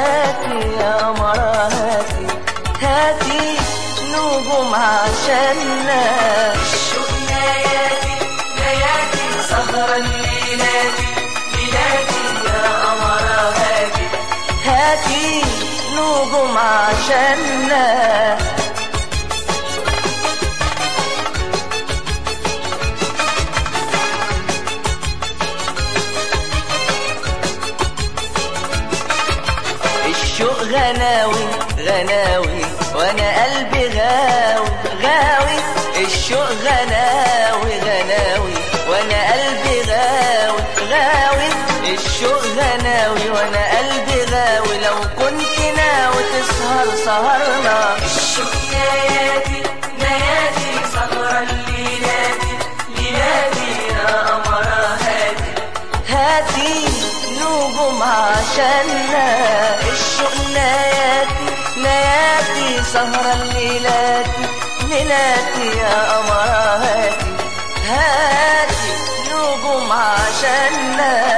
ليلاتي يا قمرة هاتي هاتي نجوم عشاننا الشوق ليالي ليالي سهرة الليلاتي ليلاتي يا قمرة هادي هاتي نجوم عشاننا الشوق غناوي غناوي وانا قلبي غاوي غاوي الشوق غناوي غناوي وانا قلبي غاوي غاوي الشوق غناوي وانا قلبي غاوي لو كنت ناوي تسهر سهرنا الشوق ليالي ليالي سهرة الليلاتي ليلاتي يا قمرة هادي هاتي نجوم عشاننا الشوق نياتي نياتي سهرة الليلاتي ليلاتي يا قمرة هاتي هاتي نجوم عشاننا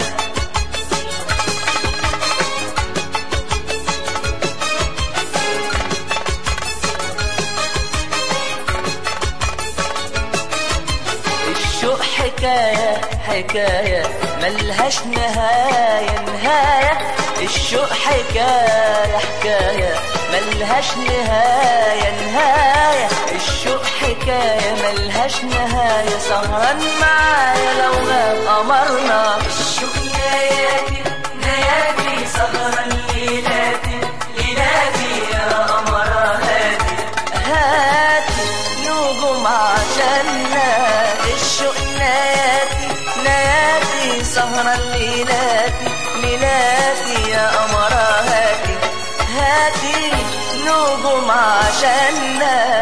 الشوق حكاية حكاية ملهاش نهاية نهاية الشوق حكاية حكاية ملهاش نهاية نهاية الشوق حكاية ملهاش نهاية سهران معايا لو غاب قمرنا الشوق ليالي ليالي سهرة الليلاتي ليلاتي يا قمرة هادي هاتي نجوم عشاننا الشوق نياتي نياتي سهرة الليلاتي ليلاتي يا قمرة هاتي هاتي نجوم عشاننا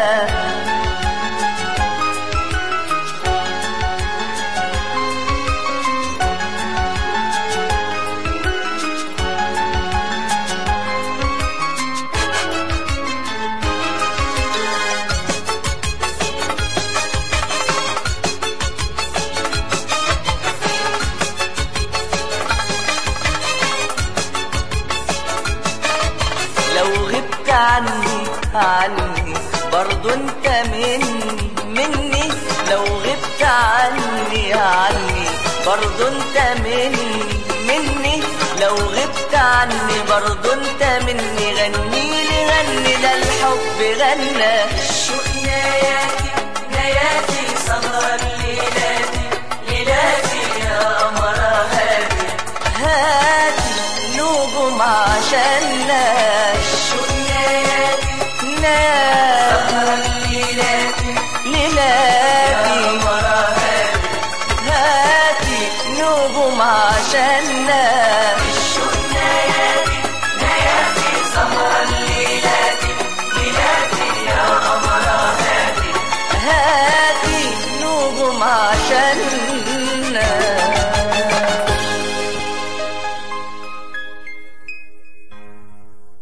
لو غبت عني عني برضو انت مني مني لو غبت عني عني برضو انت مني مني لو غبت عني برضو انت مني غني لي غني ده الحب غنى الشوق ليالي ليالي سهرة الليلاتي ليلاتي يا قمرة هادي هاتي نجوم عشاننا الشوق ليالي نادي سهرة الليلاتي يا ليلاتي قمرة هادي هاتي نجوم عشان